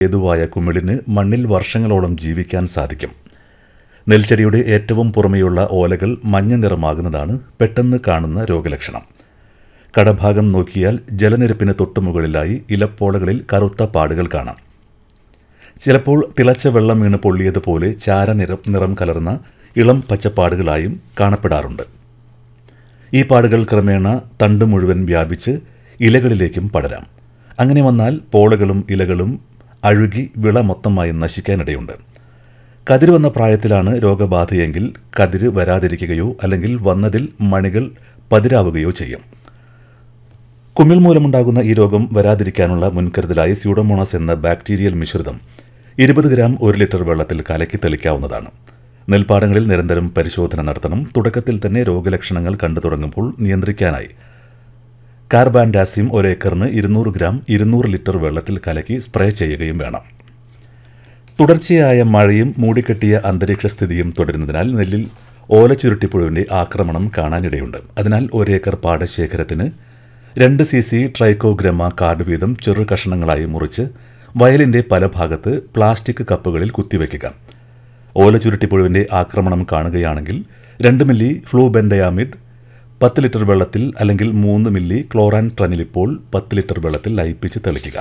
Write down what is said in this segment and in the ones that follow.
ഹേതുവായ കുമിളിന് മണ്ണിൽ വർഷങ്ങളോളം ജീവിക്കാൻ സാധിക്കും നെൽച്ചെടിയുടെ ഏറ്റവും പുറമെയുള്ള ഓലകൾ മഞ്ഞ നിറമാകുന്നതാണ് പെട്ടെന്ന് കാണുന്ന രോഗലക്ഷണം കടഭാഗം നോക്കിയാൽ ജലനിരപ്പിന് തൊട്ടുമുകളിലായി ഇലപ്പോളകളിൽ കറുത്ത പാടുകൾ കാണാം ചിലപ്പോൾ തിളച്ച വെള്ളം വീണ് പൊള്ളിയതുപോലെ ചാരനിറം നിറം കലർന്ന ഇളം പച്ചപ്പാടുകളായും കാണപ്പെടാറുണ്ട് ഈ പാടുകൾ ക്രമേണ തണ്ട് മുഴുവൻ വ്യാപിച്ച് ഇലകളിലേക്കും പടരാം അങ്ങനെ വന്നാൽ പോളകളും ഇലകളും അഴുകി വിള മൊത്തമായും നശിക്കാനിടയുണ്ട് കതിര് വന്ന പ്രായത്തിലാണ് രോഗബാധയെങ്കിൽ കതിര് വരാതിരിക്കുകയോ അല്ലെങ്കിൽ വന്നതിൽ മണികൾ പതിരാവുകയോ ചെയ്യും കുമിൾ മൂലമുണ്ടാകുന്ന ഈ രോഗം വരാതിരിക്കാനുള്ള മുൻകരുതലായി സ്യൂഡോമോണസ് എന്ന ബാക്ടീരിയൽ മിശ്രിതം ഇരുപത് ഗ്രാം ഒരു ലിറ്റർ വെള്ളത്തിൽ കലക്കി തെളിക്കാവുന്നതാണ് നെൽപ്പാടങ്ങളിൽ നിരന്തരം പരിശോധന നടത്തണം തുടക്കത്തിൽ തന്നെ രോഗലക്ഷണങ്ങൾ കണ്ടു തുടങ്ങുമ്പോൾ നിയന്ത്രിക്കാനായി കാർബാൻഡാസിയം ഒരേക്കറിന് ഇരുന്നൂറ് ഗ്രാം ഇരുന്നൂറ് ലിറ്റർ വെള്ളത്തിൽ കലക്കി സ്പ്രേ ചെയ്യുകയും വേണം തുടർച്ചയായ മഴയും മൂടിക്കെട്ടിയ അന്തരീക്ഷ സ്ഥിതിയും തുടരുന്നതിനാൽ നെല്ലിൽ ഓലച്ചുരുട്ടിപ്പുഴുവിൻ്റെ ആക്രമണം കാണാനിടയുണ്ട് അതിനാൽ ഒരേക്കർ പാടശേഖരത്തിന് രണ്ട് സി സി ട്രൈക്കോഗ്രമ കാർഡ് വീതം ചെറു കഷണങ്ങളായി മുറിച്ച് വയലിൻ്റെ പല ഭാഗത്ത് പ്ലാസ്റ്റിക് കപ്പുകളിൽ കുത്തിവെക്കുക ഓലച്ചുരുട്ടിപ്പുഴുവിൻ്റെ ആക്രമണം കാണുകയാണെങ്കിൽ രണ്ട് മില്ലി ഫ്ലൂബെൻഡയാമിഡ് പത്ത് ലിറ്റർ വെള്ളത്തിൽ അല്ലെങ്കിൽ മൂന്ന് മില്ലി ക്ലോറാൻ ട്രനിലിപ്പോൾ പത്ത് ലിറ്റർ വെള്ളത്തിൽ ലയിപ്പിച്ച് തെളിക്കുക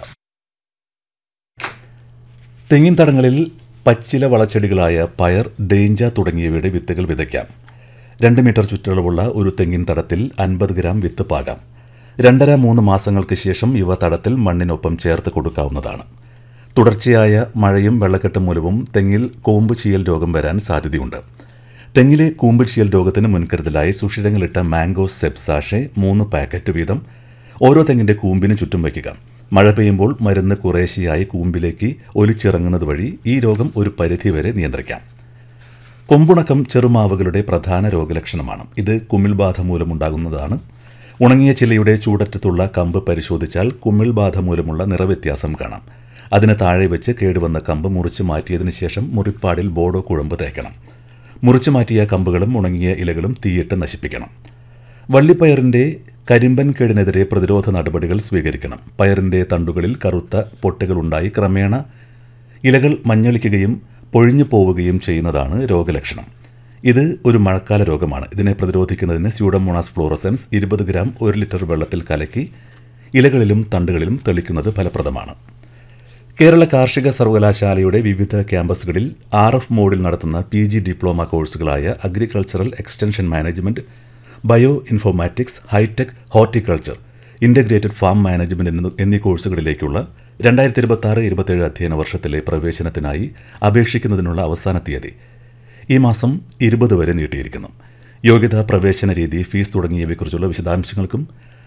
തെങ്ങിൻ തടങ്ങളിൽ പച്ചില വളച്ചെടികളായ പയർ ഡേഞ്ച തുടങ്ങിയവയുടെ വിത്തുകൾ വിതയ്ക്കാം രണ്ട് മീറ്റർ ചുറ്റളവുള്ള ഒരു തെങ്ങിൻ തടത്തിൽ അൻപത് ഗ്രാം വിത്ത് പാകാം രണ്ടര മൂന്ന് മാസങ്ങൾക്ക് ശേഷം ഇവ തടത്തിൽ മണ്ണിനൊപ്പം ചേർത്ത് കൊടുക്കാവുന്നതാണ് തുടർച്ചയായ മഴയും വെള്ളക്കെട്ടും മൂലവും തെങ്ങിൽ കൂമ്പ് ചീയൽ രോഗം വരാൻ സാധ്യതയുണ്ട് തെങ്ങിലെ കൂമ്പ് ചീയൽ രോഗത്തിന് മുൻകരുതലായി സുഷിരങ്ങളിട്ട മാംഗോ സെപ്സാഷെ മൂന്ന് പാക്കറ്റ് വീതം ഓരോ തെങ്ങിന്റെ കൂമ്പിന് ചുറ്റും വയ്ക്കുക മഴ പെയ്യുമ്പോൾ മരുന്ന് കുറേശ്ശെയായി കൂമ്പിലേക്ക് ഒലിച്ചിറങ്ങുന്നത് വഴി ഈ രോഗം ഒരു പരിധിവരെ നിയന്ത്രിക്കാം കൊമ്പുണക്കം ചെറുമാവുകളുടെ പ്രധാന രോഗലക്ഷണമാണ് ഇത് കുമിൾ ബാധ മൂലമുണ്ടാകുന്നതാണ് ഉണങ്ങിയ ചിലയുടെ ചൂടറ്റത്തുള്ള കമ്പ് പരിശോധിച്ചാൽ കുമിൾ ബാധ മൂലമുള്ള നിറവ്യത്യാസം കാണാം അതിന് താഴെ വെച്ച് കേടുവന്ന കമ്പ് മുറിച്ചു മാറ്റിയതിനു ശേഷം മുറിപ്പാടിൽ ബോഡോ കുഴമ്പ് തേക്കണം മുറിച്ചു മാറ്റിയ കമ്പുകളും ഉണങ്ങിയ ഇലകളും തീയിട്ട് നശിപ്പിക്കണം വള്ളിപ്പയറിന്റെ കരിമ്പൻ കേടിനെതിരെ പ്രതിരോധ നടപടികൾ സ്വീകരിക്കണം പയറിന്റെ തണ്ടുകളിൽ കറുത്ത പൊട്ടുകളുണ്ടായി ക്രമേണ ഇലകൾ മഞ്ഞളിക്കുകയും പൊഴിഞ്ഞു പോവുകയും ചെയ്യുന്നതാണ് രോഗലക്ഷണം ഇത് ഒരു മഴക്കാല രോഗമാണ് ഇതിനെ പ്രതിരോധിക്കുന്നതിന് സ്യൂഡമോണാസ് ഫ്ലോറസൻസ് ഇരുപത് ഗ്രാം ഒരു ലിറ്റർ വെള്ളത്തിൽ കലക്കി ഇലകളിലും തണ്ടുകളിലും തെളിക്കുന്നത് ഫലപ്രദമാണ് കേരള കാർഷിക സർവകലാശാലയുടെ വിവിധ ക്യാമ്പസുകളിൽ ആർ എഫ് മോഡിൽ നടത്തുന്ന പി ജി ഡിപ്ലോമ കോഴ്സുകളായ agricultural extension management bioinformatics hitech horticulture integrated farm management എന്നീ കോഴ്സുകളിലേക്കുള്ള രണ്ടായിരത്തി ഇരുപത്തി ആറ് ഇരുപത്തേഴ് അധ്യയന വർഷത്തിലെ പ്രവേശനത്തിനായി അപേക്ഷിക്കുന്നതിനുള്ള അവസാന തീയതി ഈ മാസം ഇരുപത് വരെ നീട്ടിയിരിക്കുന്നു യോഗ്യതാ പ്രവേശന രീതി ഫീസ് തുടങ്ങിയവയെക്കുറിച്ചുള്ള വിശദാംശങ്ങൾക്കും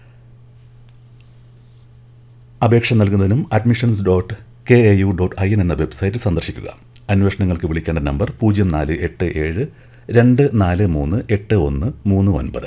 അപേക്ഷ നൽകുന്നതിനും admissions dot K A U dot I N എന്ന വെബ്സൈറ്റ് സന്ദർശിക്കുക അന്വേഷണങ്ങൾക്ക് വിളിക്കേണ്ട നമ്പർ പൂജ്യം നാല് എട്ട് ഏഴ് രണ്ട് നാല് മൂന്ന് എട്ട് ഒന്ന് മൂന്ന് ഒൻപത്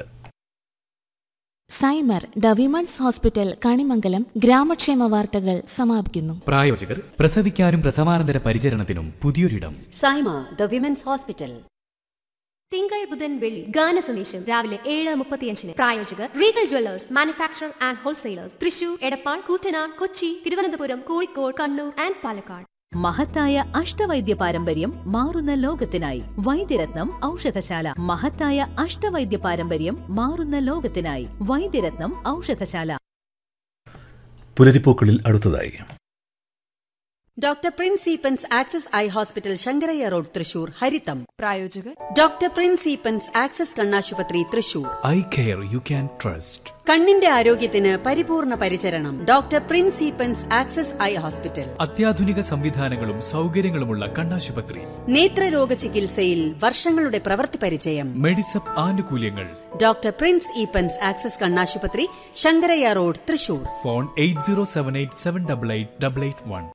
Saima the women's hospital Kanimangalam ഗ്രാമക്ഷേമ വാർത്തകൾ സമാപിക്കുന്നു പ്രായോജകർ പ്രസവിക്കാനും പ്രസവാനന്തര പരിചരണത്തിനും പുതിയൊരിടം സൈമ ദ വിമൻസ് ഹോസ്പിറ്റൽ തിങ്കൾ ബുധൻ വെള്ളി ഗാന സന്ദേശം രാവിലെ ഏഴ് മുപ്പത്തിയഞ്ചിന് പ്രായോജകർ Regal jewellers manufacture and wholesalers Thrissur Edappal Koottanad Kochi Thiruvananthapuram Kozhikode Kannur and Palakkad മഹത്തായ അഷ്ടവൈദ്യ പാരമ്പര്യം മാറുന്ന ലോകത്തിനായി വൈദ്യരത്നം ഔഷധശാല മഹത്തായ അഷ്ടവൈദ്യ പാരമ്പര്യം മാറുന്ന ലോകത്തിനായി വൈദ്യരത്നം ഔഷധശാല പുലരിപ്പൂക്കളിൽ അടുത്തതായി doctor Prince ഈപ്പൻസ് access eye hospital Sankarayya road Thrissur ഹരിതം പ്രായോജകർ ഡോക്ടർ പ്രിൻസ് ഈപ്പൻസ് ആക്സസ് കണ്ണാശുപത്രി Thrissur eye care you can trust കണ്ണിന്റെ ആരോഗ്യത്തിന് പരിപൂർണ പരിചരണം doctor Prince ഈപ്പൻസ് access eye hospital അത്യാധുനിക സംവിധാനങ്ങളും സൗകര്യങ്ങളുമുള്ള കണ്ണാശുപത്രി നേത്രരോഗ ചികിത്സയിൽ വർഷങ്ങളുടെ പ്രവൃത്തി പരിചയം മെഡിസപ്പ് ആനുകൂല്യങ്ങൾ ഡോക്ടർ പ്രിൻസ് ഈപ്പൻസ് ആക്സസ് കണ്ണാശുപത്രി Sankarayya road Thrissur phone eight zero seven eight seven double eight double eight one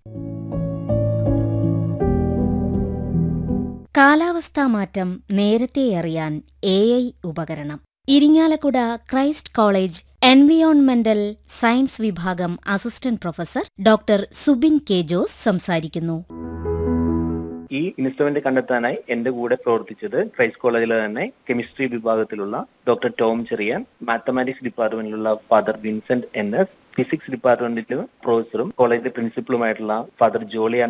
കാലാവസ്ഥാ മാറ്റം നേരത്തെ അറിയാൻ എ ഐ ഉപകരണം ഇരിങ്ങാലക്കുട ക്രൈസ്റ്റ് കോളേജ് എൻവിയോൺമെന്റൽ സയൻസ് വിഭാഗം assistant professor doctor Subin K Jose സംസാരിക്കുന്നു ഈ ഇൻസ്ട്രുമെന്റ് കണ്ടെത്താനായി എന്റെ കൂടെ പ്രവർത്തിച്ചത് ക്രൈസ്റ്റ് കോളേജിലെ തന്നെ കെമിസ്ട്രി വിഭാഗത്തിലുള്ള ഡോക്ടർ ടോം ചെറിയാൻ മാത്തമാറ്റിക്സ് ഡിപ്പാർട്ട്മെന്റിലുള്ള father Vincent N S physics ഡിപ്പാർട്ട്മെന്റിൽ പ്രൊഫസറും കോളേജിലെ പ്രിൻസിപ്പളുമായിട്ടുള്ള ഫാദർ ജോളി